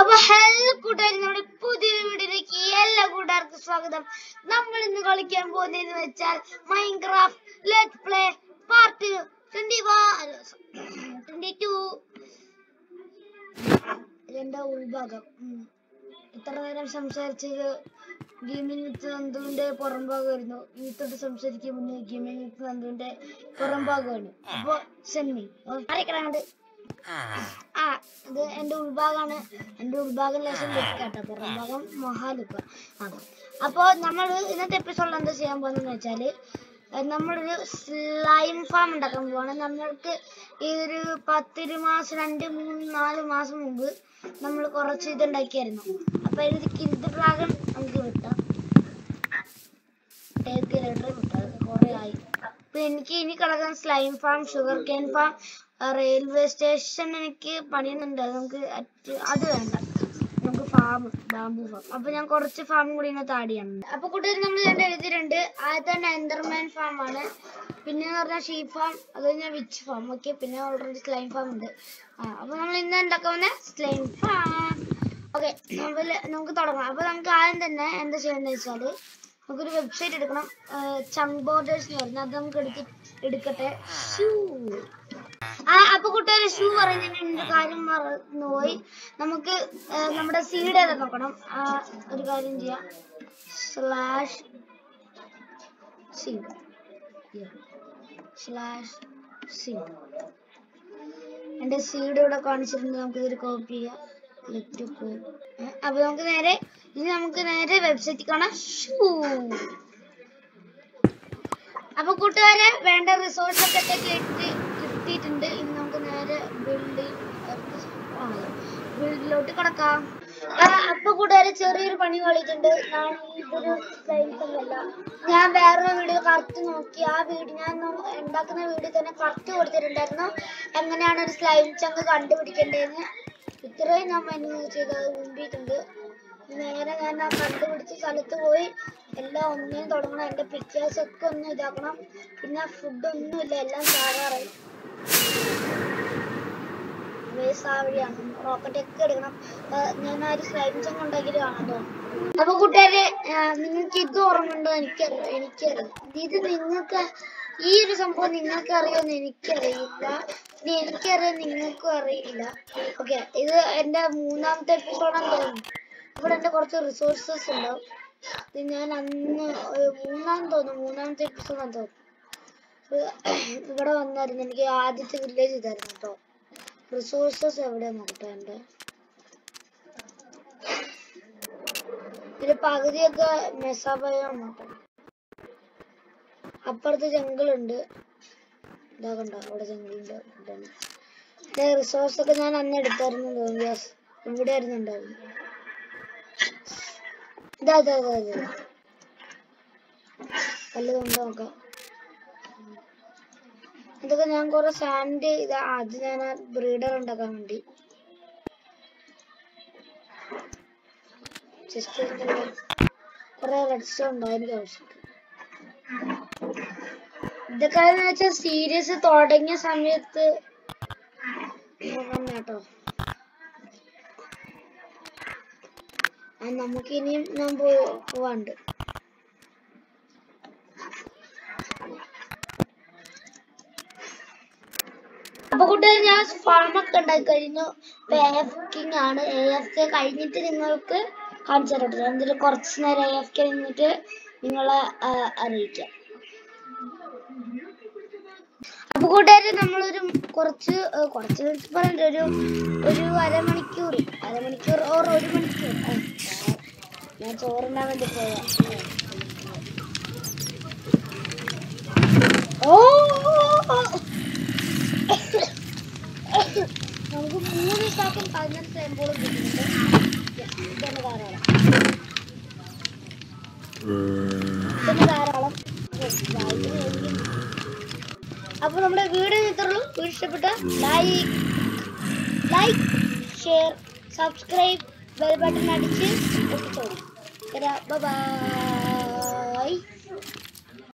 അപ്പൊ ഹലോ കൂട്ടുകാരി നമ്മുടെ പുതിയൊരു വീഡിയോയിലേക്ക് എല്ലാ കൂട്ടുകാർക്കും സ്വാഗതം നമ്മൾ ഇന്ന് കളിക്കാൻ പോകുന്നതെന്ന് വെച്ചാൽ Minecraft let play part twenty twenty two ഇതിന്റെ ഉൾഭാഗം ഉം. ഇത്ര നേരം സംസാരിച്ചത് ഗെയിമിംഗ് വിത്ത് നന്ദുവിന്റെ പുറം ഭാഗമായിരുന്നു ഇന്നത്തോട്ട് സംസാരിക്കും മുന്നേ ഗെയിമിംഗ് വിത്ത് നന്ദുവിന്റെ പുറം ഭാഗമാണ് അപ്പൊ സെമ്മി അറിയിക്കണാണ്ട് ആ ഇത് എന്റെ ഉൾഭാഗമാണ് എന്റെ ഉൾഭാഗം ലേശം വെക്കാട്ടോ പുറം ഭാഗം മഹാലുക്ക അതെ അപ്പോൾ നമ്മൾ ഇന്നത്തെ എപ്പിസോഡിൽ എന്താ ചെയ്യാൻ പോകുന്നതെന്ന് വെച്ചാൽ നമ്മളൊരു സ്ലൈം ഫാം ഉണ്ടാക്കാൻ പോവാണ് നമ്മൾക്ക് ഈ ഒരു പത്തൊരു മാസം രണ്ട് മൂന്ന് നാല് മാസം മുമ്പ് നമ്മൾ കുറച്ച് ഇത് ഉണ്ടാക്കിയായിരുന്നു അപ്പൊ ഇത് കിൽഡ് ഡ്രാഗൺ നമുക്ക് വിട്ടാം ടേക്ക് ലെറ്റർ വിട്ടാം കുറെ ആയി അപ്പൊ എനിക്ക് ഇനി കിടക്കാൻ slime farm sugar cane farm railway station എനിക്ക് പണിയുന്നുണ്ട് അത് നമുക്ക് അറ്റ്- അത് വേണ്ട നമുക്ക് ഫാം ബാംബു ഫാം അപ്പൊ ഞാൻ കുറച്ച് ഫാം കൂടി ഇതിനകത്ത് ആഡ് ചെയ്യാനുണ്ട് അപ്പൊ കൂട്ടുകാർ നമ്മൾ രണ്ട് എഴുതിയിട്ടുണ്ട് ആദ്യത്തെ എന്തർമാൻ ഫാം ആണ് പിന്നെ എന്ന് പറഞ്ഞാൽ ഷീപ്പ് ഫാം അത് കഴിഞ്ഞാൽ വിച്ച് ഫാം ഓക്കെ പിന്നെ ഓൾറെഡി സ്ലൈം ഫാം ഉണ്ട് ആ അപ്പൊ നമ്മൾ ഇന്ന് ഉണ്ടാക്കാവുന്ന സ്ലൈം ഫാം ഓക്കെ നമുക്ക് തുടങ്ങാം അപ്പൊ നമുക്ക് ആദ്യം തന്നെ എന്താ ചെയ്യേണ്ടത് വെച്ചാല് നമുക്കൊരു വെബ്സൈറ്റ് എടുക്കണം ചങ്ക് ബോർഡേഴ്സ് എന്ന് പറഞ്ഞാൽ അത് നമുക്ക് എടുത്ത് എടുക്കട്ടെ ഷൂ ആ അപ്പൊ കൂട്ടുകാരെ ഷൂ പറയുന്നതിന് കാര്യം മറന്നുപോയി നമുക്ക് ആ, നമ്മുടെ സീഡ് ഏതാ നോക്കണം ആ, ഒരു കാര്യം ചെയ്യാം സ്ലാഷ് സീഡ് സ്ലാഷ് സീഡ് എന്റെ സീഡ് ഇവിടെ കാണിച്ചിട്ടുണ്ട് നമുക്ക് ഇതൊരു കോപ്പി ചെയ്യാം ലെറ്റ് അപ്പൊ നമുക്ക് നേരെ ഇനി നമുക്ക് നേരെ വെബ്സൈറ്റിൽ കാണാം ഷൂ അപ്പൊ കൂട്ടുകാരെ വേണ്ട റിസോഴ്സ് ഒക്കെ കിട്ടി കിട്ടിയിട്ടുണ്ട് ഇനി നമുക്ക് നേരെ ബിൽഡിംഗ് ബിൽഡിലോട്ട് കിടക്കാം ആ, അപ്പൊ കൂട്ടുകാരെ ചെറിയൊരു പണി കളിച്ചിട്ടുണ്ട് ഞാൻ ഇതൊരു സൈൻസ് അല്ല ഞാൻ വേറൊരു വീഡിയോ കറക്റ്റ് നോക്കി ആ വീഡിയോ ഞാൻ നോ- ഉണ്ടാക്കുന്ന വീഡിയോ തന്നെ കറക്റ്റ് കൊടുത്തിട്ടുണ്ടായിരുന്നു എങ്ങനെയാണ് ഒരു സ്ലൈം ചങ്ക് കണ്ടുപിടിക്കേണ്ടതെന്ന് ഇത്രയും ഞാൻ മെനു ചെയ്ത് മുമ്പിട്ടുണ്ട് നേരെ ഞാൻ ആ കണ്ടുപിടിച്ച സ്ഥലത്ത് പോയി എല്ലാം ഒന്നിനും തുടങ്ങണം എന്റെ പിക്ചേഴ്സ് ഒക്കെ ഒന്ന് ഇതാക്കണം പിന്നെ ഫുഡ് ഒന്നുമില്ല എല്ലാം ചാകാറായി വേസ്റ്റ് ആ വഴിയാണ് റോക്കറ്റ് ഒക്കെ എടുക്കണം ആ, ഞാൻ ആ ഒരു സ്ലൈം ചങ്ങ് ഉണ്ടാക്കിയിട്ട് കാണാട്ടോ അപ്പൊ കൂട്ടുകാരെ ആ, നിങ്ങൾക്ക് ഇത് ഓർമ്മയുണ്ടോ എനിക്കറിയാം എനിക്കറിയാം ഇത് നിങ്ങൾക്ക് ഈ ഒരു സംഭവം നിങ്ങൾക്ക് അറിയുമെന്ന് എനിക്കറിയില്ല ഇനി എനിക്കറിയാം നിങ്ങൾക്കും അറിയില്ല ഓക്കെ ഇത് എന്റെ മൂന്നാമത്തെ എപ്പിസോഡാന്ന് തോന്നുന്നു ഇവിടെ എന്റെ കുറച്ച് റിസോഴ്സസ് ഉണ്ടാവും ഇത് ഞാൻ അന്ന് ഒരു മൂന്നാം തോന്നുന്നു മൂന്നാമത്തെ എപ്പിസോഡാന്ന് തോന്നുന്നു ഇത് ഇവിടെ വന്നായിരുന്നു എനിക്ക് ആദ്യത്തെ വില്ലേജ് ഇതായിരുന്നു കേട്ടോ റിസോഴ്സസ് എവിടെ നോക്കട്ടെ എന്റെ ഇതിന്റെ പകുതിയൊക്കെ മെസ്സാബയം നോക്കണം അപ്പുറത്ത് ജംഗിൾ ഉണ്ട് ഇതാ കണ്ടോ അവിടെ ജംഗിളുണ്ട് എന്റെ റിസോഴ്സ് ഒക്കെ ഞാൻ അന്ന് എടുത്തായിരുന്നു തോന്നുന്നു യെസ് ഇവിടെ ആയിരുന്നു ഉണ്ടായിരുന്നു ഇതാ ഇതാ ഇതാ ഇതാ വല്ലതുണ്ടോ നോക്കാം ഇതൊക്കെ ഞാൻ കുറെ സാൻഡ് ഇത് അത് ഞാൻ ബ്രീഡർ ഉണ്ടാക്കാൻ വേണ്ടി ജസ്റ്റ് കുറെ റെഡ് സ്റ്റോൺ ഉണ്ടാവും എനിക്ക് ആവശ്യം ഇതൊക്കെ എന്ന് വെച്ചാൽ സീരീസ് തുടങ്ങിയ സമയത്ത് നോക്കാം കേട്ടോ ആ, നമുക്ക് ഇനിയും ഞാൻ പോ- പോവാണ്ട് അപ്പൊ കൂട്ടുകാർ ഞാൻ ഫാമൊക്കെ ഉണ്ടാക്കി കഴിഞ്ഞു എ എഫ് കിങ് ആണ് എ എഫ് കെ കഴിഞ്ഞിട്ട് നിങ്ങൾക്ക് കാണിച്ചു തരട്ടെ എന്തെങ്കിലും കുറച്ച് നേരം എ എഫ് കെ നിന്നിട്ട് നിങ്ങളെ ആ, അറിയിക്കാം അപ്പൊ കൂട്ടുകാര് നമ്മളൊരു കുറച്ച് ആ, കുറച്ച് പറയണ്ട ഒരു ഒരു അരമണിക്കൂർ അരമണിക്കൂർ ഓർ ഒരു മണിക്കൂർ ആ, ഞാൻ ചോറുണ്ടാൻ വേണ്ടി പോയാ ഓ നമുക്ക് മൂന്ന് ദിവസം പതിനെട്ട് സാമ്പിളും കിട്ടുന്നുണ്ട് ഇതന്നെ ധാരാളം ഇതന്നെ ധാരാളം അപ്പൊ നമ്മുടെ വീഡിയോ ഇത്രയുള്ളൂ വീഡിയോ ഇഷ്ടപ്പെട്ട like like share subscribe bell button അടിച്ച് ഒട്ടിച്ചോളൂ ബൈ